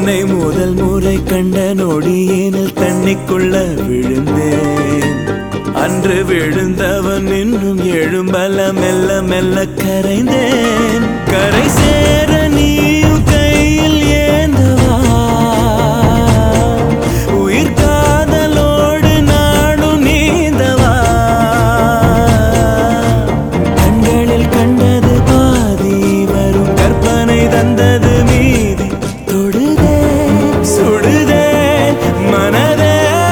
உன்னை முதல் முறை கண்ட நொடியேனில் தண்ணிக்குள்ள விழுந்தேன் அன்று விழுந்தவன் இன்னும் எழும்பல மெல்ல மெல்ல கரைந்தேன் கரை சேர நீயும் கையில் ஏந்தவா உயிர் காதலோடு நாடும் நீந்தவா கண்களில் கண்டது பாதி வரும் கற்பனை தந்தது மீதி தொடுதே சுடுதே மனதே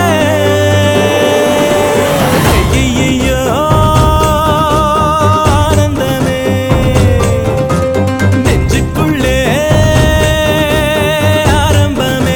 ஐயையோ, ஆனந்தமே நெஞ்சுக்குள்ளே ஆரம்பமே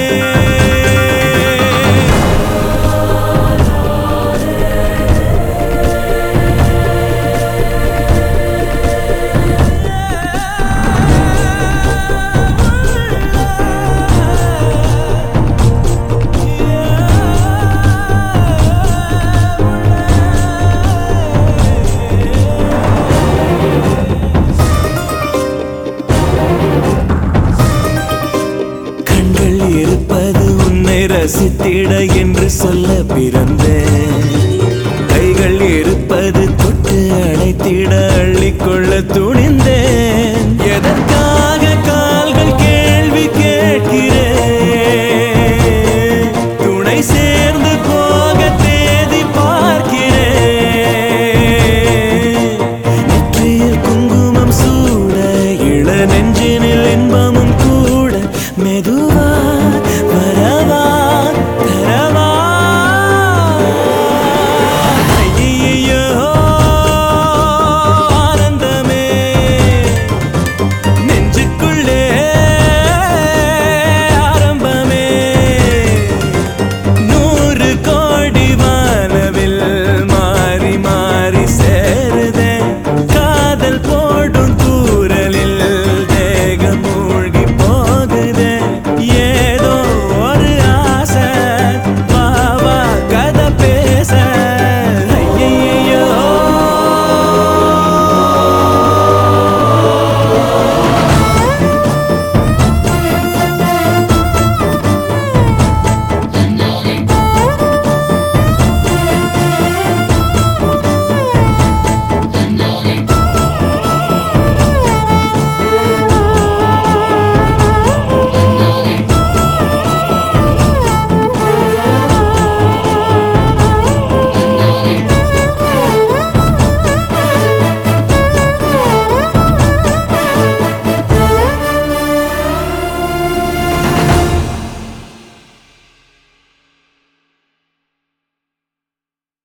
கண்கள் இருப்பது உன்னை ரசித்திட என்று சொல்ல பிறந்தேன் கைகள் இருப்பது தொட்டு அழைத்திட அள்ளிக்கொள்ள துணிந்தேன் எதற்காக கால்கள் கேள்வி கேட்கிறேன் துணை சேர்ந்து போக தேதி பார்க்கிறேன் நெற்றியில் குங்குமம் சூட இள நெஞ்சினை